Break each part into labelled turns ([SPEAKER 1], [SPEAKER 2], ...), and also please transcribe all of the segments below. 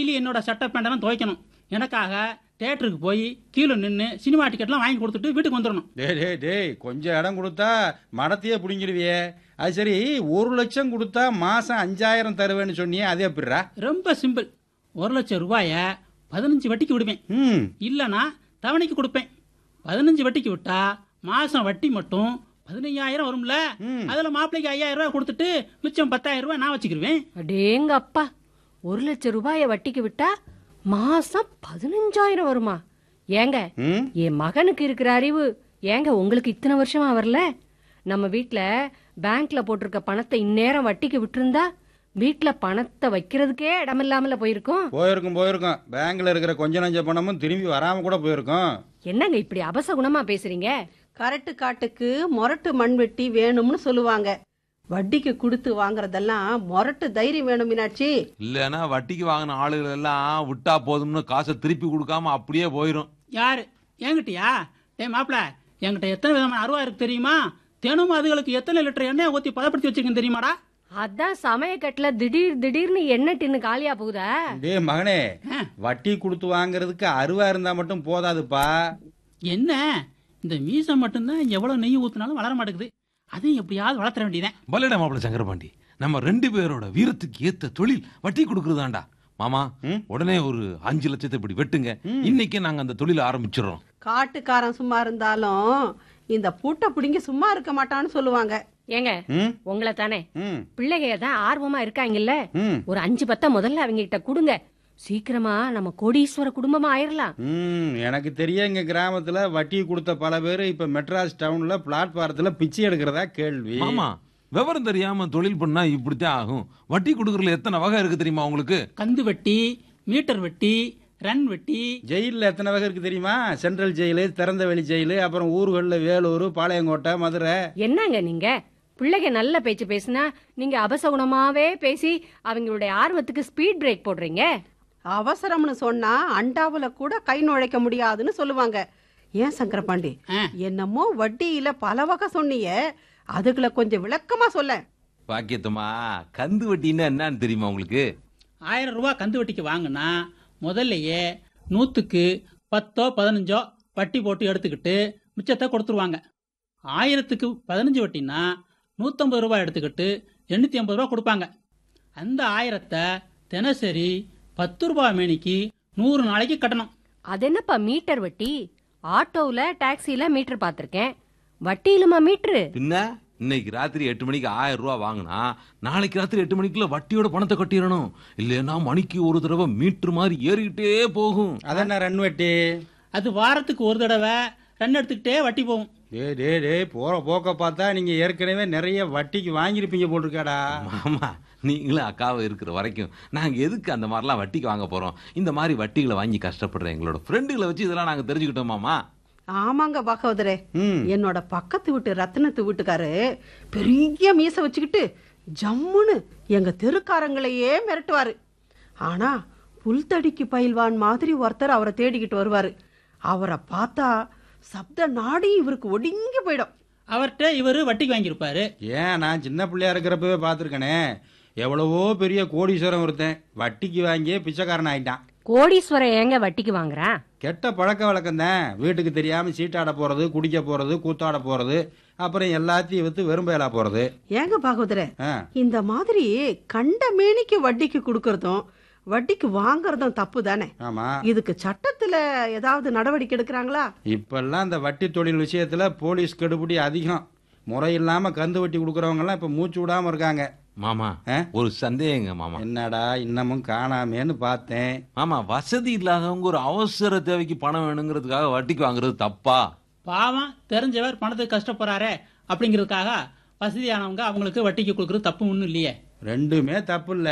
[SPEAKER 1] Daily என்னோட சட்டை பேண்டெல்லாம் துவைக்கணும் எனக்காக தேட்டருக்கு போய் கீழே நின்று சினிமா டிக்கெட்லாம் வாங்கி கொடுத்துட்டு வீட்டுக்கு வந்துடணும்
[SPEAKER 2] டேய் டேய் டேய் கொஞ்சம் இடம் கொடுத்தா மடத்தையே பிடிங்கிருவியே அது சரி ஒரு லட்சம் கொடுத்தா மாசம் அஞ்சாயிரம் தருவேன்னு சொன்னியே அது எப்படிரா
[SPEAKER 1] ரொம்ப சிம்பிள் ஒரு லட்சம் ரூபாய பதினஞ்சு வட்டிக்கு விடுவேன்
[SPEAKER 2] ம்
[SPEAKER 1] இல்லைன்னா தவணைக்கு கொடுப்பேன் பதினஞ்சு வட்டிக்கு விட்டா மாசம் வட்டி மட்டும் பதினையாயிரம் வரும்ல
[SPEAKER 2] ம்.
[SPEAKER 1] அதுல மாப்பிள்ளைக்கு ஐயாயிரம் ரூபாய் கொடுத்துட்டு மிச்சம் பத்தாயிரம் ரூபாய் நான் வச்சுக்கிருவேன்
[SPEAKER 3] அடேங்க அப்பா ஒரு லட்சம் ரூபாய வட்டிக்கு விட்டா மாசம் பதினஞ்சாயிரம் வருமா ஏங்க
[SPEAKER 2] ம்
[SPEAKER 3] என் மகனுக்கு இருக்கிற அறிவு ஏங்க உங்களுக்கு இத்தனை வருஷமா வரல நம்ம வீட்ல பேங்க்ல போட்டிருக்க பணத்தை இந்நேரம் வட்டிக்கு விட்டிருந்தா வீட்ல பணத்தை வைக்கிறதுக்கே இடமில்லாமல போயிருக்கும்
[SPEAKER 2] போயிருக்கும் போயிருக்கும் பேங்க்ல இருக்கிற கொஞ்ச நஞ்ச பணமும் திரும்பி வராம கூட போயிருக்கும்
[SPEAKER 3] என்னங்க இப்படி அபசகுணமா பேசுறீங்க
[SPEAKER 4] கரட்டு காட்டுக்கு மொரட்டு மண்வெட்டி வேணும்னு சொல்லுவாங்க வட்டிக்கு கொடுத்து வாங்குறதெல்லாம் மொரட்டு தைரியம் வேணும் மீனாட்சி
[SPEAKER 5] இல்லைன்னா வட்டிக்கு வாங்கின ஆளுகள் எல்லாம் விட்டா போதும்னு காசை திருப்பி கொடுக்காம அப்படியே போயிரும்
[SPEAKER 1] யாரு என்கிட்டயா டேய் மாப்பிள்ள என்கிட்ட எத்தனை விதமான அருவா இருக்கு தெரியுமா தினமும் அதுகளுக்கு எத்தனை லிட்டர் எண்ணெய் ஊத்தி பதப்படுத்தி வச்சிருக்கேன் தெரியுமாடா
[SPEAKER 3] அதான் சமயக்கட்டுல திடீர் திடீர்னு எண்ணெய் டின்னு காலியா போகுதா
[SPEAKER 2] டேய் மகனே
[SPEAKER 1] ஆ.
[SPEAKER 2] வட்டி கொடுத்து வாங்குறதுக்கு அருவா இருந்தா மட்டும் போதாதுப்பா
[SPEAKER 1] என்ன இந்த மீசம் மட்டும்தான் எவ்வளவு நெய் ஊத்துனாலும் வளர மாட்டேங்குது அதையும் எப்படியாவது வளர்த்துற வேண்டியதேன்
[SPEAKER 5] பல்லடா மாப்பிள்ள சங்கரபாண்டி நம்ம ரெண்டு பேரோட வீரத்துக்கு ஏத்த தொழில் வட்டி கொடுக்கறதாண்டா மாமா
[SPEAKER 2] ம்?
[SPEAKER 5] உடனே ஒரு அஞ்சு லட்சத்தை இப்படி வெட்டுங்க இன்னைக்கே நாங்க அந்த தொழிலை ஆரம்பிச்சிடுறோம்
[SPEAKER 4] காட்டுக்காரன் சும்மா இருந்தாலும் இந்த பூட்டை பிடிங்கி சும்மா இருக்க மாட்டான்னு சொல்லுவாங்க
[SPEAKER 3] ஏங்க
[SPEAKER 2] ம்
[SPEAKER 3] உங்களை தானே
[SPEAKER 2] ம்
[SPEAKER 3] பிள்ளைங்க தான் ஆர்வமா இருக்காங்கல்ல
[SPEAKER 2] ம்
[SPEAKER 3] ஒரு அஞ்சு பத்த முதல்ல அவங்க கிட்ட கொடுங்க சீக்கிரமா நம்ம கோடீஸ்வர குடும்பமா ஆயிரலாம்
[SPEAKER 2] ம் எனக்கு தெரிய எங்க கிராமத்துல வட்டி கொடுத்த பல பேர் இப்ப மெட்ராஸ் டவுன்ல பிளாட்பாரத்துல பிச்சை எடுக்கிறதா கேள்வி
[SPEAKER 5] மாமா விவரம் தெரியாம தொழில் பண்ணா இப்படித்தான் ஆகும் வட்டி கொடுக்கறதுல எத்தனை வகை இருக்கு தெரியுமா உங்களுக்கு
[SPEAKER 1] கந்து வெட்டி மீட்டர் வெட்டி ரன் வெட்டி
[SPEAKER 2] ஜெயில்ல எத்தனை வகை இருக்கு தெரியுமா சென்ட்ரல் ஜெயிலு திறந்தவெளி ஜெயிலு அப்புறம் ஊர்களில் வேலூர் பாளையங்கோட்டை மதுரை
[SPEAKER 3] என்னங்க நீங்க பிள்ளைங்க நல்ல பேச்சு பேசுனா நீங்க அபசகுணமாவே பேசி அவங்களுடைய ஆர்வத்துக்கு ஸ்பீட் பிரேக் போடுறீங்க
[SPEAKER 4] அவசரம்னு சொன்னா அண்டாவுல கூட கை நுழைக்க முடியாதுன்னு சொல்லுவாங்க ஏன் சங்கரபாண்டி
[SPEAKER 1] ஆ.
[SPEAKER 4] என்னமோ வட்டியில பல வகை சொன்னீங்க அதுகளை கொஞ்சம் விளக்கமா சொல்ல
[SPEAKER 5] பாக்கியத்தம்மா கந்து வட்டின்னா என்னன்னு தெரியுமா உங்களுக்கு
[SPEAKER 1] ஆயிரம் ரூபாய் கந்து வட்டிக்கு வாங்கினா முதல்லயே நூற்றுக்கு பத்தோ பதினஞ்சோ வட்டி போட்டு எடுத்துக்கிட்டு மிச்சத்தை கொடுத்துருவாங்க ஆயிரத்துக்கு பதினஞ்சு வட்டினா நூற்றம்பது ரூபாய் எடுத்துக்கிட்டு எண்ணூற்றி ஐம்பது ரூபா கொடுப்பாங்க அந்த ஆயிரத்தை தினசரி பத்து ரூபாய் மேனிக்கு நூறு நாளைக்கு கட்டணும்
[SPEAKER 3] அது என்னப்பா மீட்டர் வட்டி ஆட்டோல டாக்ஸில மீட்டர் பார்த்திருக்கேன் வட்டியிலுமா மீட்டரு
[SPEAKER 5] பின்ன இன்னைக்கு ராத்திரி எட்டு மணிக்கு ஆயிரம் ரூபாய் வாங்கினா நாளைக்கு ராத்திரி எட்டு மணிக்குள்ள வட்டியோட பணத்தை கட்டிடணும் இல்லைன்னா மணிக்கு ஒரு தடவை மீட்டர் மாதிரி ஏறிக்கிட்டே போகும்
[SPEAKER 2] அதென்ன ரன் வட்டி
[SPEAKER 1] அது வாரத்துக்கு ஒரு தடவை ரன் எடுத்துக்கிட்டே வட்டி போகும்
[SPEAKER 2] டே டே டே போற போக்க பார்த்தா நீங்க ஏற்கனவே நிறைய வட்டிக்கு வாங்கியிருப்பீங்க போட்டிருக்காடா
[SPEAKER 5] மாமா நீங்களும் அக்காவை இருக்கிற வரைக்கும் நாங்க எதுக்கு அந்த மாதிரிலாம் வட்டிக்கு வாங்க போறோம் இந்த மாதிரி வட்டிகளை வாங்கி கஷ்டப்படுற எங்களோட ஃப்ரெண்டுகளை வச்சு இதெல்லாம் நாங்க தெரிஞ்சுக்கிட்டோம் மாமா
[SPEAKER 4] ஆமாங்க பாகவதரே
[SPEAKER 2] ம்
[SPEAKER 4] என்னோட பக்கத்து வீட்டு ரத்னத்து வீட்டுக்காரு பெரிய மீசை வச்சுக்கிட்டு ஜம்முன்னு எங்க தெருக்காரங்களையே மிரட்டுவாரு ஆனா புல்தடிக்கு பயில்வான் மாதிரி ஒருத்தர் அவரை தேடிக்கிட்டு வருவாரு அவரை பார்த்தா சப்த நாடி இவருக்கு ஒடுங்கி போயிடும்
[SPEAKER 1] அவர்கிட்ட இவர் வட்டிக்கு வாங்கியிருப்பாரு
[SPEAKER 2] ஏன் நான் சின்ன பிள்ளையா இருக்கிறப்பவே பார்த்துருக்கனே எவ்வளவோ பெரிய கோடீஸ்வரம் ஒருத்தன் வட்டிக்கு வாங்கியே பிச்சைக்காரன் ஆயிட்டான்
[SPEAKER 3] கோடீஸ்வரன் ஏங்க வட்டிக்கு வாங்குறான்
[SPEAKER 2] கெட்ட பழக்க வழக்கம் தான் வீட்டுக்கு தெரியாம சீட்டாட போறது குடிக்க போறது கூத்தாட போறது அப்புறம் எல்லாத்தையும் வித்து வெறும்பயலா போறது
[SPEAKER 4] ஏங்க பாகவதரே
[SPEAKER 2] ஆ,
[SPEAKER 4] இந்த மாதிரி கண்ட மேனிக்கு வட்டிக்கு கொடுக்கறதும் வட்டிக்கு வாங்குறதும் தப்பு தானே
[SPEAKER 2] ஆமா
[SPEAKER 4] இதுக்கு சட்டத்துல ஏதாவது நடவடிக்கை எடுக்கிறாங்களா
[SPEAKER 2] இப்பெல்லாம் இந்த வட்டி தொழில் விஷயத்துல போலீஸ் கெடுபிடி அதிகம் முறை இல்லாம கந்து வட்டி கொடுக்கறவங்க எல்லாம் இப்ப மூச்சு விடாம இருக்காங்க
[SPEAKER 5] மாமா
[SPEAKER 2] ஆ?
[SPEAKER 5] ஒரு சந்தேகங்க மாமா
[SPEAKER 2] என்னடா இன்னமும் காணாமேன்னு பார்த்தேன்
[SPEAKER 5] மாமா வசதி இல்லாதவங்க ஒரு அவசர தேவைக்கு பணம் வேணுங்கிறதுக்காக வட்டிக்கு வாங்குறது தப்பா
[SPEAKER 1] பாவம் தெரிஞ்சவர் பணத்துக்கு கஷ்டப்படுறாரே அப்படிங்கிறதுக்காக வசதியானவங்க அவங்களுக்கு வட்டிக்கு கொடுக்குறது தப்பு ஒன்றும் இல்லையே
[SPEAKER 2] ரெண்டுமே தப்பு இல்ல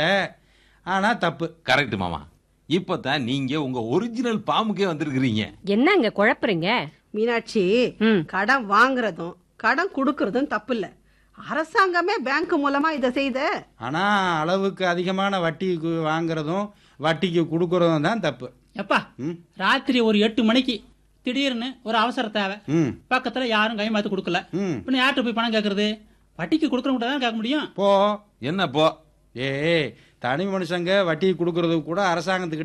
[SPEAKER 2] ஆனா தப்பு
[SPEAKER 5] கரெக்ட் மாமா இப்பதான் நீங்க உங்க ஒரிஜினல் பாம்புக்கே வந்திருக்கிறீங்க
[SPEAKER 3] என்னங்க குழப்புறீங்க
[SPEAKER 4] மீனாட்சி
[SPEAKER 3] ம்
[SPEAKER 4] கடன் வாங்குறதும் கடன் கொடுக்கறதும் தப்பு இல்ல அரசாங்கமே பேங்க் மூலமா இதை செய்த
[SPEAKER 2] ஆனா அளவுக்கு அதிகமான வட்டி கு- வாங்குறதும் வட்டிக்கு கொடுக்கறதும் தான் தப்பு
[SPEAKER 1] எப்பா
[SPEAKER 2] ம்
[SPEAKER 1] ராத்திரி ஒரு எட்டு மணிக்கு திடீர்னு ஒரு அவசர தேவை
[SPEAKER 2] ம்
[SPEAKER 1] பக்கத்துல யாரும் கை மாத்து கொடுக்கல
[SPEAKER 2] ம்
[SPEAKER 1] பின்ன யார்கிட்ட போய் பணம் கேட்கறது வட்டிக்கு கொடுக்கறவங்க தான் கேட்க முடியும்
[SPEAKER 2] போ
[SPEAKER 5] என்ன போ
[SPEAKER 2] ஏய் தனி மனுஷங்க வட்டி கொடுக்கறது கூட அரசாங்கத்துக்கு